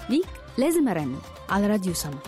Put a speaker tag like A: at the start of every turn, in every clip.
A: ليك لازم أرنم على راديو سما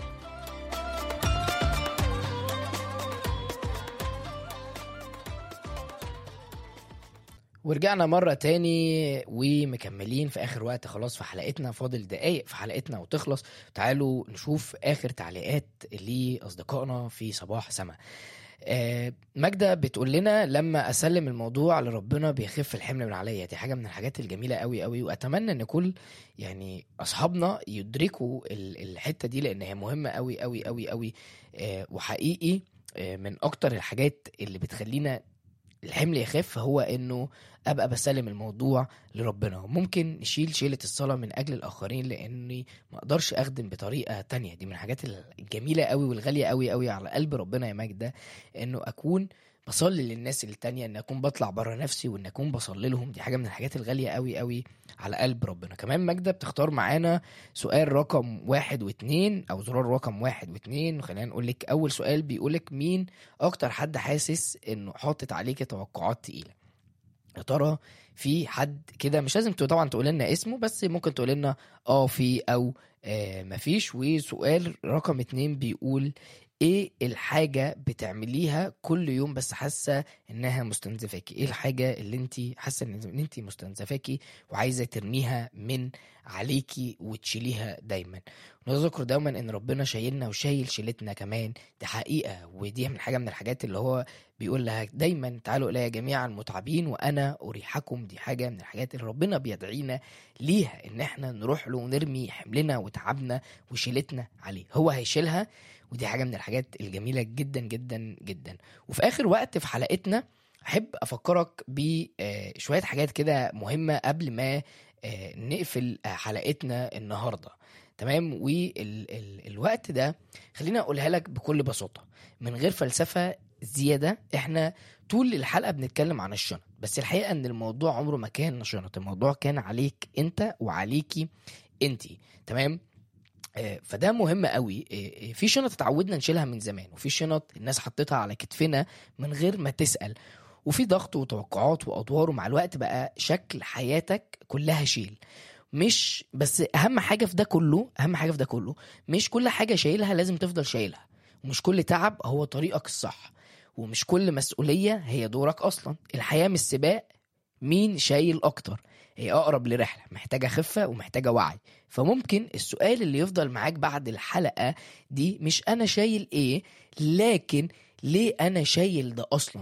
B: ورجعنا مرة تاني ومكملين في آخر وقت خلاص في حلقتنا فاضل دقايق في حلقتنا وتخلص تعالوا نشوف آخر تعليقات لأصدقائنا في صباح سما آه، ماجدة بتقول لنا لما أسلم الموضوع لربنا بيخف الحمل من عليا دي حاجة من الحاجات الجميلة قوي قوي وأتمنى إن كل يعني أصحابنا يدركوا ال- الحتة دي لأن هي مهمة قوي قوي قوي قوي آه، وحقيقي آه، من أكتر الحاجات اللي بتخلينا الحمل يخف هو انه ابقى بسلم الموضوع لربنا ممكن نشيل شيلة الصلاة من اجل الاخرين لاني ما اقدرش اخدم بطريقة تانية دي من الحاجات الجميلة قوي والغالية قوي قوي على قلب ربنا يا ماجد ده انه اكون بصلي للناس التانية ان اكون بطلع بره نفسي وان اكون بصلي لهم دي حاجة من الحاجات الغالية قوي قوي على قلب ربنا كمان ماجدة بتختار معانا سؤال رقم واحد واتنين او زرار رقم واحد واتنين خلينا نقول لك اول سؤال بيقولك مين اكتر حد حاسس انه حاطط عليك توقعات تقيله يا ترى في حد كده مش لازم طبعا تقول لنا اسمه بس ممكن تقول لنا اه في او آه مفيش وسؤال رقم اتنين بيقول ايه الحاجة بتعمليها كل يوم بس حاسة انها مستنزفاكي ايه الحاجة اللي انت حاسة ان إن انت مستنزفاكي وعايزة ترميها من عليكي وتشيليها دايما نذكر دايما ان ربنا شايلنا وشايل شيلتنا كمان دي حقيقة ودي من حاجة من الحاجات اللي هو بيقول لها دايما تعالوا الي جميعا المتعبين وانا اريحكم دي حاجة من الحاجات اللي ربنا بيدعينا ليها ان احنا نروح له ونرمي حملنا وتعبنا وشيلتنا عليه هو هيشيلها ودي حاجة من الحاجات الجميلة جدا جدا جدا وفي اخر وقت في حلقتنا احب افكرك بشوية حاجات كده مهمة قبل ما آه، نقفل آه، حلقتنا النهارده تمام والوقت ده خليني اقولها لك بكل بساطه من غير فلسفه زياده احنا طول الحلقه بنتكلم عن الشنط بس الحقيقه ان الموضوع عمره ما كان شنط الموضوع كان عليك انت وعليكي انت تمام آه، فده مهم قوي آه، آه، في شنط اتعودنا نشيلها من زمان وفي شنط الناس حطيتها على كتفنا من غير ما تسأل وفي ضغط وتوقعات وادوار ومع الوقت بقى شكل حياتك كلها شيل مش بس اهم حاجه في ده كله اهم حاجه في ده كله مش كل حاجه شايلها لازم تفضل شايلها ومش كل تعب هو طريقك الصح ومش كل مسؤوليه هي دورك اصلا الحياه مش سباق مين شايل اكتر هي اقرب لرحله محتاجه خفه ومحتاجه وعي فممكن السؤال اللي يفضل معاك بعد الحلقه دي مش انا شايل ايه لكن ليه انا شايل ده اصلا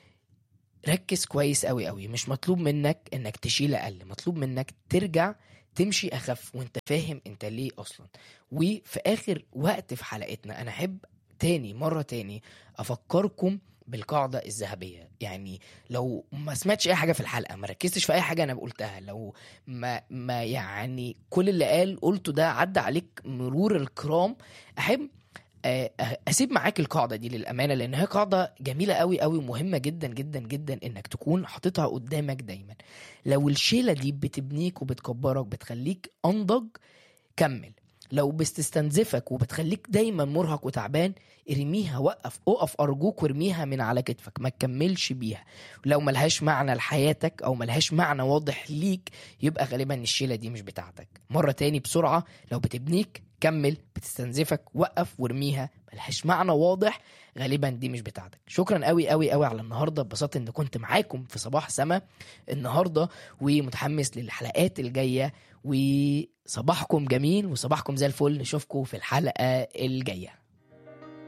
B: ركز كويس قوي قوي مش مطلوب منك انك تشيل اقل مطلوب منك ترجع تمشي اخف وانت فاهم انت ليه اصلا وفي اخر وقت في حلقتنا انا احب تاني مرة تاني افكركم بالقاعدة الذهبية يعني لو ما سمعتش اي حاجة في الحلقة ما ركزتش في اي حاجة انا قلتها لو ما, ما يعني كل اللي قال قلته ده عدى عليك مرور الكرام احب آه، اسيب معاك القاعده دي للامانه لان هي قاعده جميله قوي قوي ومهمه جدا جدا جدا انك تكون حاططها قدامك دايما لو الشيله دي بتبنيك وبتكبرك بتخليك انضج كمل لو بتستنزفك وبتخليك دايما مرهق وتعبان ارميها وقف اقف ارجوك وارميها من على كتفك ما تكملش بيها لو ملهاش معنى لحياتك او ملهاش معنى واضح ليك يبقى غالبا الشيله دي مش بتاعتك مره تاني بسرعه لو بتبنيك كمل بتستنزفك وقف وارميها ملهاش معنى واضح غالبا دي مش بتاعتك شكرا قوي قوي قوي على النهارده اتبسطت ان كنت معاكم في صباح سما النهارده ومتحمس للحلقات الجايه وصباحكم جميل وصباحكم زي الفل نشوفكم في الحلقه الجايه